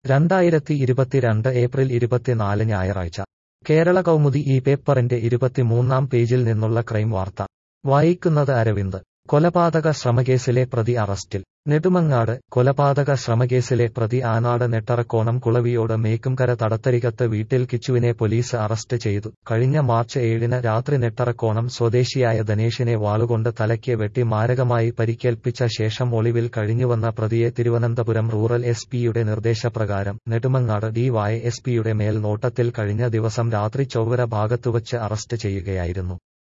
രണ്ടായിരത്തി ഇരുപത്തിരണ്ട് ഏപ്രിൽ ഇരുപത്തിനാല് ഞായറാഴ്ച കേരള കൗമുദി ഈ പേപ്പറിന്റെ ഇരുപത്തിമൂന്നാം പേജിൽ നിന്നുള്ള ക്രൈം വാർത്ത വായിക്കുന്നത് അരവിന്ദ് കൊലപാതക ശ്രമകേസിലെ പ്രതി അറസ്റ്റിൽ നെടുമങ്ങാട് കൊലപാതക ശ്രമകേസിലെ പ്രതി ആനാട് നെട്ടറക്കോണം കുളവിയോട് മേക്കുംകര തടത്തരികത്ത് വീട്ടിൽ കിച്ചുവിനെ പോലീസ് അറസ്റ്റ് ചെയ്തു കഴിഞ്ഞ മാർച്ച് ഏഴിന് രാത്രി നെട്ടറക്കോണം സ്വദേശിയായ ധനേഷിനെ വാളുകൊണ്ട് തലയ്ക്ക് വെട്ടി മാരകമായി പരിക്കേൽപ്പിച്ച ശേഷം ഒളിവിൽ കഴിഞ്ഞുവന്ന പ്രതിയെ തിരുവനന്തപുരം റൂറൽ എസ് പിയുടെ നിർദ്ദേശപ്രകാരം നെടുമങ്ങാട് ഡിവൈ എസ് പിയുടെ മേൽനോട്ടത്തിൽ കഴിഞ്ഞ ദിവസം രാത്രി ചൊവ്വര ഭാഗത്തുവച്ച് അറസ്റ്റ് ചെയ്യുകയായിരുന്നു